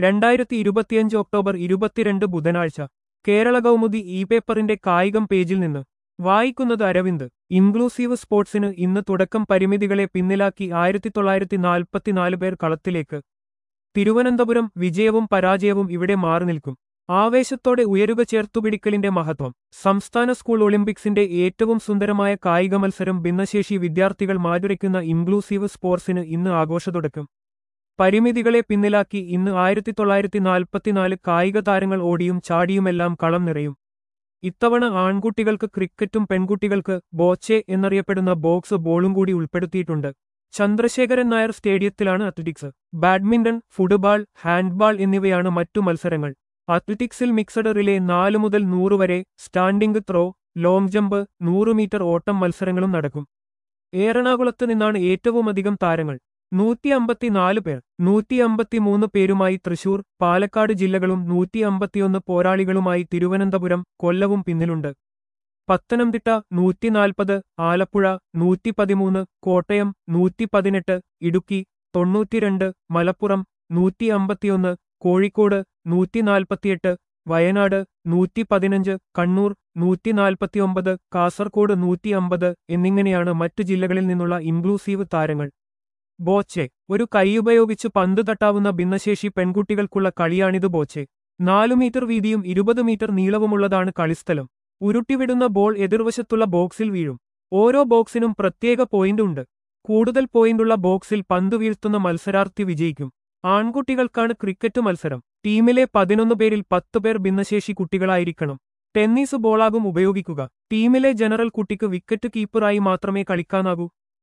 രണ്ടായിരത്തി ഇരുപത്തിയഞ്ച് ഒക്ടോബർ ഇരുപത്തിരണ്ട് ബുധനാഴ്ച കേരള കൗമുദി ഇ പേപ്പറിന്റെ കായികം പേജിൽ നിന്ന് വായിക്കുന്നത് അരവിന്ദ് ഇൻക്ലൂസീവ് സ്പോർട്സിന് ഇന്ന് തുടക്കം പരിമിതികളെ പിന്നിലാക്കി ആയിരത്തി തൊള്ളായിരത്തി നാൽപ്പത്തിനാല് പേർ കളത്തിലേക്ക് തിരുവനന്തപുരം വിജയവും പരാജയവും ഇവിടെ മാറി നിൽക്കും ആവേശത്തോടെ ഉയരുക ചേർത്തുപിടിക്കലിന്റെ മഹത്വം സംസ്ഥാന സ്കൂൾ ഒളിമ്പിക്സിന്റെ ഏറ്റവും സുന്ദരമായ കായിക മത്സരം ഭിന്നശേഷി വിദ്യാർത്ഥികൾ മാറ്റുരയ്ക്കുന്ന ഇൻക്ലൂസീവ് സ്പോർട്സിന് ഇന്ന് ആഘോഷത്തുടക്കം പരിമിതികളെ പിന്നിലാക്കി ഇന്ന് ആയിരത്തി തൊള്ളായിരത്തി നാൽപ്പത്തിനാല് കായിക താരങ്ങൾ ഓടിയും ചാടിയുമെല്ലാം കളം നിറയും ഇത്തവണ ആൺകുട്ടികൾക്ക് ക്രിക്കറ്റും പെൺകുട്ടികൾക്ക് ബോച്ചെ എന്നറിയപ്പെടുന്ന ബോക്സ് ബോളും കൂടി ഉൾപ്പെടുത്തിയിട്ടുണ്ട് ചന്ദ്രശേഖരൻ നായർ സ്റ്റേഡിയത്തിലാണ് അത്ലറ്റിക്സ് ബാഡ്മിന്റൺ ഫുട്ബോൾ ഹാൻഡ്ബാൾ എന്നിവയാണ് മറ്റു മത്സരങ്ങൾ അത്ലറ്റിക്സിൽ മിക്സഡ് റിലേ നാല് മുതൽ നൂറ് വരെ സ്റ്റാൻഡിംഗ് ത്രോ ലോങ് ജമ്പ് നൂറ് മീറ്റർ ഓട്ടം മത്സരങ്ങളും നടക്കും എറണാകുളത്ത് നിന്നാണ് ഏറ്റവുമധികം താരങ്ങൾ നൂറ്റി അമ്പത്തിനാല് പേർ നൂറ്റി അമ്പത്തിമൂന്ന് പേരുമായി തൃശൂർ പാലക്കാട് ജില്ലകളും നൂറ്റി അമ്പത്തിയൊന്ന് പോരാളികളുമായി തിരുവനന്തപുരം കൊല്ലവും പിന്നിലുണ്ട് പത്തനംതിട്ട നൂറ്റിനാൽപ്പത് ആലപ്പുഴ നൂറ്റി പതിമൂന്ന് കോട്ടയം നൂറ്റി പതിനെട്ട് ഇടുക്കി തൊണ്ണൂറ്റിരണ്ട് മലപ്പുറം നൂറ്റി അമ്പത്തിയൊന്ന് കോഴിക്കോട് നൂറ്റിനാൽപ്പത്തിയെട്ട് വയനാട് നൂറ്റി പതിനഞ്ച് കണ്ണൂർ നൂറ്റിനാൽപ്പത്തിയൊമ്പത് കാസർകോട് നൂറ്റി അമ്പത് എന്നിങ്ങനെയാണ് മറ്റു ജില്ലകളിൽ നിന്നുള്ള ഇൻക്ലൂസീവ് താരങ്ങൾ ബോച്ചെ ഒരു കൈയുപയോഗിച്ച് പന്ത് തട്ടാവുന്ന ഭിന്നശേഷി പെൺകുട്ടികൾക്കുള്ള കളിയാണിത് ബോച്ചെ നാലു മീറ്റർ വീതിയും ഇരുപത് മീറ്റർ നീളവുമുള്ളതാണ് കളിസ്ഥലം ഉരുട്ടിവിടുന്ന ബോൾ എതിർവശത്തുള്ള ബോക്സിൽ വീഴും ഓരോ ബോക്സിനും പ്രത്യേക പോയിന്റ് ഉണ്ട് കൂടുതൽ പോയിന്റുള്ള ബോക്സിൽ പന്ത് വീഴ്ത്തുന്ന മത്സരാർത്ഥി വിജയിക്കും ആൺകുട്ടികൾക്കാണ് ക്രിക്കറ്റ് മത്സരം ടീമിലെ പതിനൊന്ന് പേരിൽ പത്ത് പേർ ഭിന്നശേഷി കുട്ടികളായിരിക്കണം ടെന്നീസ് ബോളാകും ഉപയോഗിക്കുക ടീമിലെ ജനറൽ കുട്ടിക്ക് വിക്കറ്റ് കീപ്പറായി മാത്രമേ കളിക്കാനാകൂ